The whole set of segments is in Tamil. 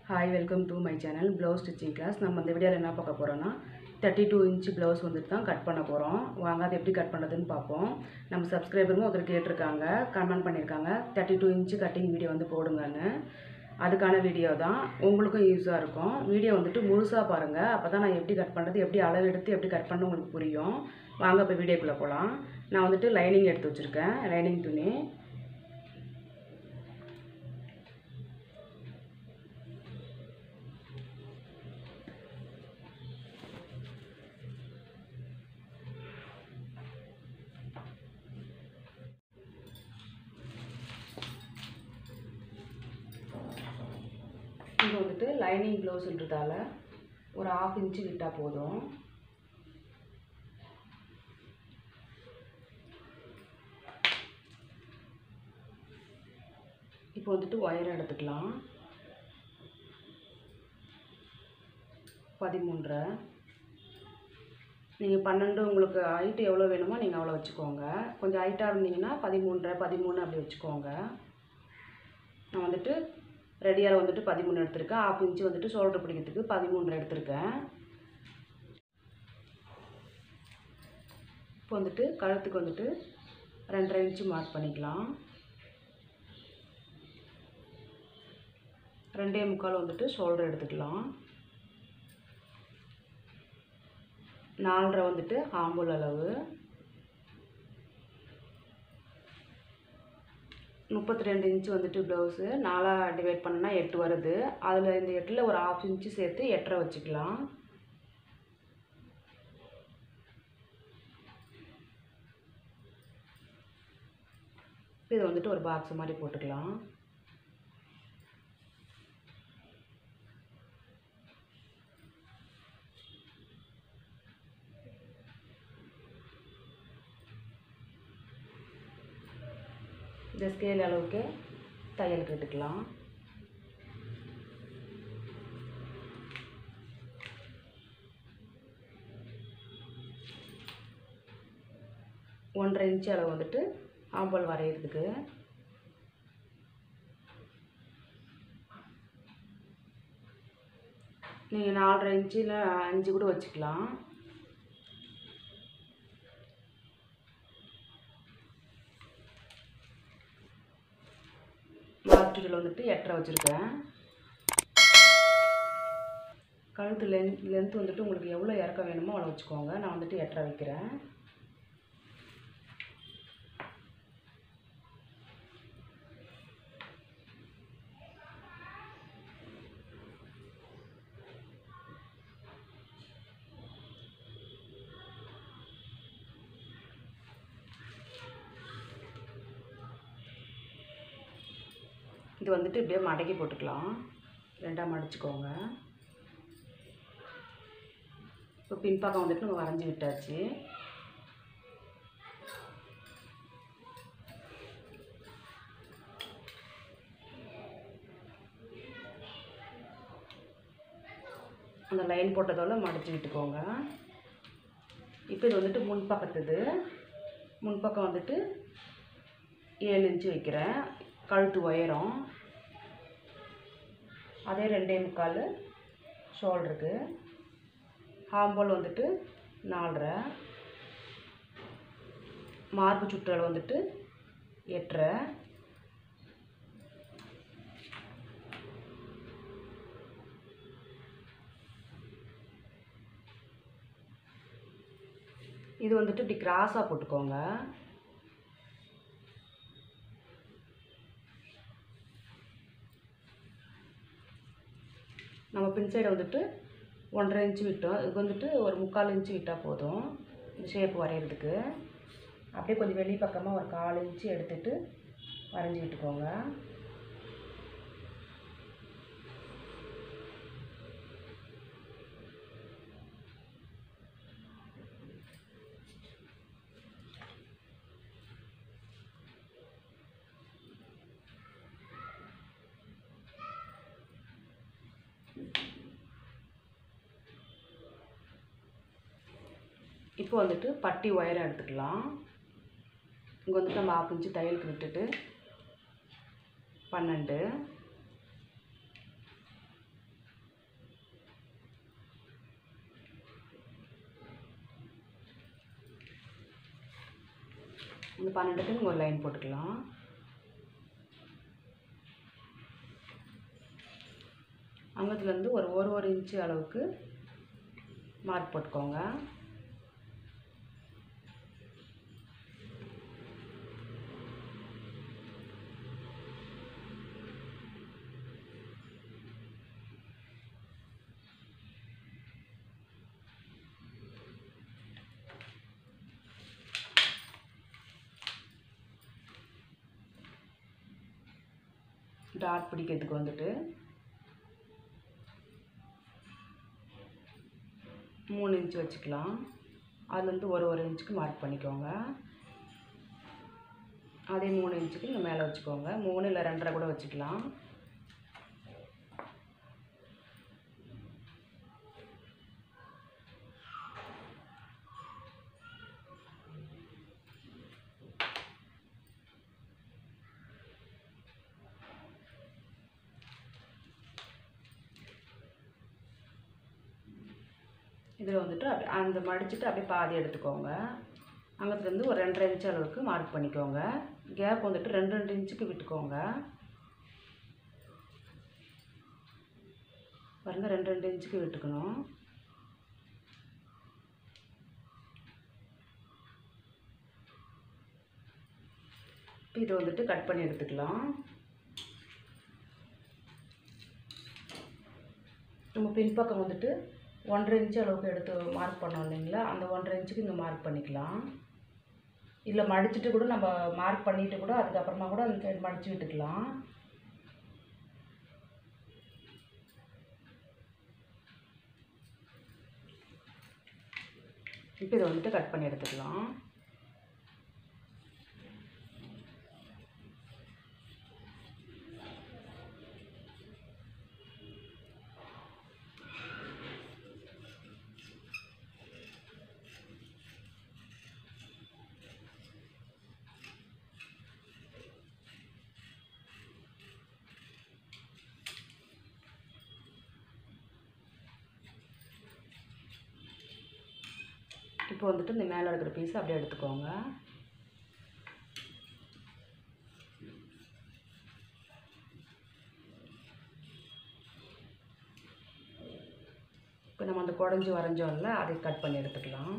hi welcome to my channel blouse stitching class நம்ம இந்த வீடியோவில் என்ன பார்க்க போகிறோன்னா தேர்ட்டி டூ இன்ச்சு ப்ளவுஸ் வந்துட்டு தான் கட் பண்ண போகிறோம் வாங்க அது எப்படி கட் பண்ணுறதுன்னு பார்ப்போம் நம்ம சப்ஸ்கிரைபரும் ஒருத்தர் கேட்டிருக்காங்க கமெண்ட் பண்ணியிருக்காங்க thirty two inch cutting video வந்து போடுங்கன்னு அதுக்கான வீடியோ தான் உங்களுக்கும் யூஸாக இருக்கும் வீடியோ வந்துட்டு முழுசாக பாருங்கள் அப்போ தான் நான் எப்படி கட் பண்ணுறது எப்படி அளவு எடுத்து எப்படி கட் பண்ண உங்களுக்கு புரியும் வாங்க இப்போ வீடியோக்குள்ளே போகலாம் நான் வந்துட்டு லைனிங் எடுத்து வச்சுருக்கேன் லைனிங் துணி இது வந்துட்டு லைனிங் ப்ளவுஸ்ன்றதால ஒரு ஆஃப் இன்ச்சு விட்டால் போதும் இப்போ வந்துட்டு ஒயர் எடுத்துக்கலாம் பதிமூன்றரை நீங்கள் பன்னெண்டு உங்களுக்கு ஹைட்டு எவ்வளோ வேணுமோ நீங்கள் அவ்வளோ வச்சுக்கோங்க கொஞ்சம் ஹைட்டாக இருந்தீங்கன்னா பதிமூன்றரை பதிமூணு அப்படி வச்சுக்கோங்க நான் வந்துட்டு ரெடியாக வந்துட்டு பதிமூணு எடுத்திருக்கேன் ஆஃப் இன்ச்சு வந்துட்டு ஷோல்டர் பிடிக்கிறதுக்கு பதிமூன்று எடுத்திருக்கேன் இப்போ வந்துட்டு கழுத்துக்கு வந்துட்டு ரெண்டரை இன்ச்சு மார்க் பண்ணிக்கலாம் ரெண்டே முக்கால் வந்துட்டு ஷோல்டர் எடுத்துக்கலாம் நாலரை வந்துட்டு ஆம்பூல் அளவு முப்பத்தி ரெண்டு இன்ச்சு வந்துட்டு ப்ளவுஸு நாலாக டிவைட் பண்ணனா எட்டு வருது அதில் இந்த எட்டில் ஒரு ஆஃப் இன்ச்சு சேர்த்து எட்டரை வச்சுக்கலாம் இதை வந்துட்டு ஒரு பாக்ஸ் மாதிரி போட்டுக்கலாம் இந்த ஸ்கேல் அளவுக்கு தையல் கட்டுக்கலாம் ஒன்றரை இன்ச்சு அளவு வந்துட்டு ஆம்பல் வரைகிறதுக்கு நீங்கள் நாலரை இன்ச்சு இல்லை அஞ்சு கூட வச்சுக்கலாம் மார்க்கெட்டில் வந்துட்டு எட்டரை வச்சுருக்கேன் கழுத்து லென்த் லென்த் வந்துட்டு உங்களுக்கு எவ்வளோ இறக்க வேணுமோ அவ்வளோ வச்சுக்கோங்க நான் வந்துட்டு எட்டரை வைக்கிறேன் இது வந்துட்டு இப்படியே மடக்கி போட்டுக்கலாம் ரெண்டாக மடிச்சுக்கோங்க இப்போ பின்பக்கம் வந்துட்டு நம்ம வரைஞ்சி விட்டாச்சு அந்த லைன் போட்டதோட மடித்து விட்டுக்கோங்க இப்போ இது வந்துட்டு முன்பக்கத்துது முன்பக்கம் வந்துட்டு ஏழு இன்ச்சு வைக்கிறேன் கழுத்து உயரம் அதே ரெண்டே முக்கால் ஷோல்டருக்கு ஹாம்போல் வந்துட்டு நாலரை மார்பு சுற்றளவு வந்துட்டு எட்டரை இது வந்துட்டு இப்படி கிராஸாக போட்டுக்கோங்க நம்ம பின் சைடை வந்துட்டு ஒன்றரை இன்ச்சு விட்டோம் இதுக்கு வந்துட்டு ஒரு முக்கால் இன்ச்சு விட்டால் போதும் இந்த ஷேப் வரைகிறதுக்கு அப்படியே கொஞ்சம் வெளி பக்கமாக ஒரு கால் இன்ச்சு எடுத்துட்டு வரைஞ்சி விட்டுக்கோங்க இப்போ வந்துட்டு பட்டி ஒயரை எடுத்துக்கலாம் இங்கே வந்துட்டு நம்ம ஆஃப் இன்ச்சு தையலுக்கு விட்டுட்டு பன்னெண்டு பன்னெண்டுக்கு நீங்கள் ஒரு லைன் போட்டுக்கலாம் அங்கத்துலேருந்து ஒரு ஒரு ஒரு இன்ச்சு அளவுக்கு மார்க் போட்டுக்கோங்க டாட் பிடிக்கிறதுக்கு வந்துட்டு மூணு இன்ச் வச்சுக்கலாம் அதுலேருந்து ஒரு ஒரு இன்ச்சுக்கு மார்க் பண்ணிக்கோங்க அதே மூணு இன்ச்சுக்கு இங்கே மேலே வச்சுக்கோங்க மூணு இல்லை ரெண்டரை கூட வச்சுக்கலாம் இதில் வந்துட்டு அப்படி அந்த மடிச்சுட்டு அப்படியே பாதி எடுத்துக்கோங்க அங்கத்துலேருந்து ஒரு ரெண்டரை இன்ச் அளவுக்கு மார்க் பண்ணிக்கோங்க கேப் வந்துட்டு ரெண்டு ரெண்டு இன்ச்சுக்கு விட்டுக்கோங்க பாருங்க ரெண்டு ரெண்டு இன்ச்சுக்கு விட்டுக்கணும் இப்போ இதை வந்துட்டு கட் பண்ணி எடுத்துக்கலாம் நம்ம பின்பக்கம் வந்துட்டு ஒன்றரை இன்ச்சு அளவுக்கு எடுத்து மார்க் பண்ணோம் இல்லைங்களா அந்த ஒன்றரை இன்ச்சுக்கு இங்கே மார்க் பண்ணிக்கலாம் இல்லை மடிச்சுட்டு கூட நம்ம மார்க் பண்ணிட்டு கூட அதுக்கப்புறமா கூட அந்த சைடு மடித்து விட்டுக்கலாம் இப்போ இதை வந்துட்டு கட் பண்ணி எடுத்துக்கலாம் இப்போ வந்துட்டு இந்த மேலே இருக்கிற பீஸ் அப்படியே எடுத்துக்கோங்க இப்போ நம்ம அந்த குடஞ்சி வரைஞ்சோம்ல அதை கட் பண்ணி எடுத்துக்கலாம்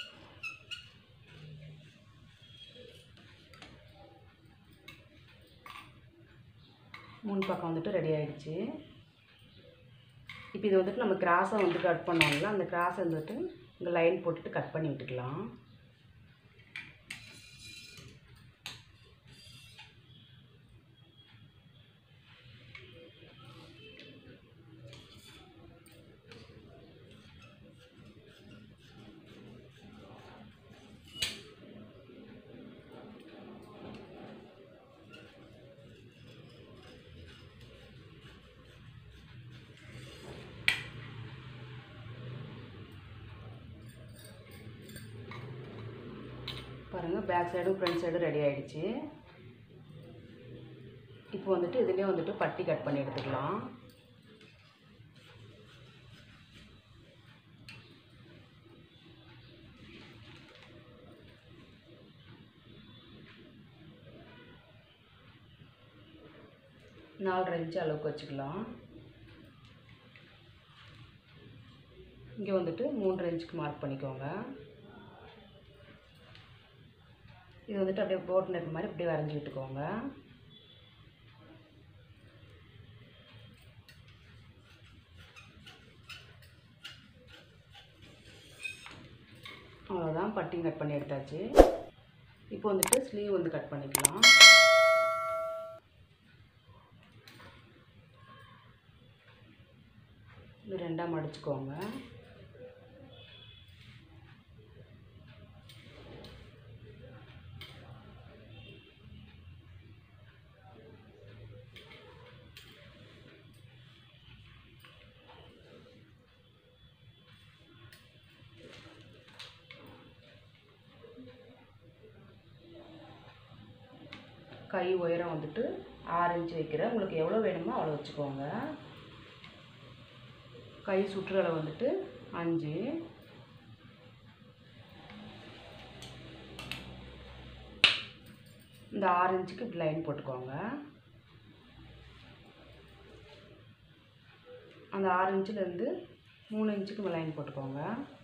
முன் பக்கம் வந்துட்டு ரெடி ஆயிடுச்சு இப்போ இது வந்துட்டு நம்ம கிராஸாக வந்து கட் பண்ணோம்ல அந்த கிராஸை வந்துட்டு இங்கே லைன் போட்டுட்டு கட் பண்ணி விட்டுக்கலாம் பாருங்கள் பேக் சைடும் ஃப்ரண்ட் சைடும் ரெடி ஆயிடுச்சு இப்போ வந்துட்டு இதுலேயே வந்துட்டு பட்டி கட் பண்ணி எடுத்துக்கலாம் நாலரை இன்ச்சு அளவுக்கு வச்சுக்கலாம் இங்கே வந்துட்டு மூன்றரை இன்ச்சுக்கு மார்க் பண்ணிக்கோங்க இது வந்துட்டு அப்படியே போட் நெக் மாதிரி அப்படியே வரைஞ்சி விட்டுக்கோங்க அவ்வளோதான் பட்டிங் கட் பண்ணி எடுத்தாச்சு இப்போ வந்துட்டு ஸ்லீவ் வந்து கட் பண்ணிக்கலாம் இது ரெண்டாக மடிச்சுக்கோங்க கை உயரம் வந்துட்டு ஆறு இன்ச் வைக்கிறேன் உங்களுக்கு எவ்வளோ வேணுமோ அவ்வளோ வச்சுக்கோங்க கை சுற்றுலா வந்துட்டு அஞ்சு இந்த ஆறு இன்ச்சுக்கு இப்படி லைன் போட்டுக்கோங்க அந்த ஆறு இன்ச்சுலேருந்து மூணு இன்ச்சுக்கு லைன் போட்டுக்கோங்க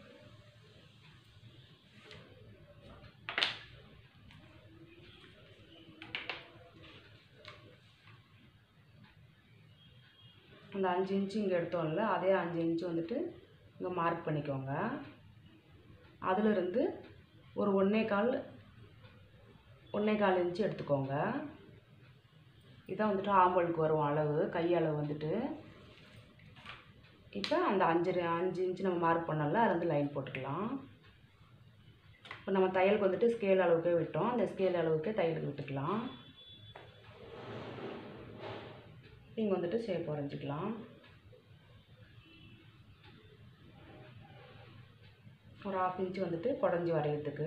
அந்த அஞ்சு இன்ச்சு இங்கே எடுத்தோம்ல அதே அஞ்சு இன்ச்சு வந்துட்டு இங்கே மார்க் பண்ணிக்கோங்க அதிலிருந்து ஒரு ஒன்றே கால் ஒன்றே கால் இன்ச்சு எடுத்துக்கோங்க இதான் வந்துட்டு ஆம்பலுக்கு வரும் அளவு கை அளவு வந்துட்டு இப்போ அந்த அஞ்சு அஞ்சு இன்ச்சு நம்ம மார்க் பண்ணோம்ல அது வந்து லைன் போட்டுக்கலாம் இப்போ நம்ம தையலுக்கு வந்துட்டு ஸ்கேல் அளவுக்கே விட்டோம் அந்த ஸ்கேல் அளவுக்கே தையலுக்கு விட்டுக்கலாம் இங்கே வந்துட்டு ஷேப் வரைஞ்சிக்கலாம் ஒரு ஆஃப் இன்ச்சு வந்துட்டு குடஞ்சி வரைகிறதுக்கு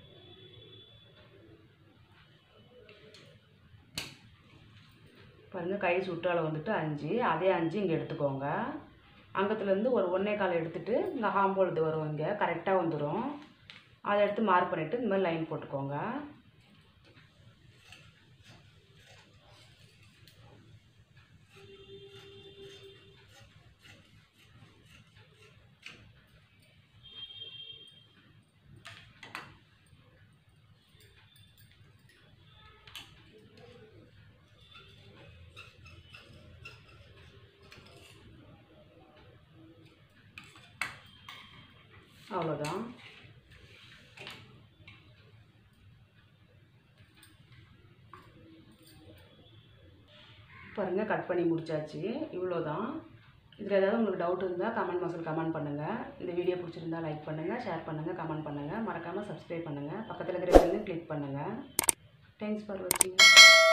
பாருங்கள் கை சுற்றால வந்துட்டு அஞ்சு அதே அஞ்சு இங்கே எடுத்துக்கோங்க அங்கத்துலேருந்து ஒரு ஒன்றே கால் எடுத்துகிட்டு இங்கே ஹாம்போல் இது வரும் இங்கே கரெக்டாக வந்துடும் அதை எடுத்து மார்க் பண்ணிவிட்டு இந்த மாதிரி லைன் போட்டுக்கோங்க அவ்வளோதான் பாருங்கள் கட் பண்ணி முடிச்சாச்சு இவ்வளோ தான் இதில் ஏதாவது உங்களுக்கு டவுட் இருந்தால் கமெண்ட் பாக்ஸில் கமெண்ட் பண்ணுங்கள் இந்த வீடியோ பிடிச்சிருந்தா லைக் பண்ணுங்கள் ஷேர் பண்ணுங்கள் கமெண்ட் பண்ணுங்கள் மறக்காமல் சப்ஸ்கிரைப் பண்ணுங்கள் பக்கத்தில் இருக்கிற பெல்லையும் கிளிக் பண்ணுங்கள் தேங்க்ஸ் ஃபார் வாட்சிங்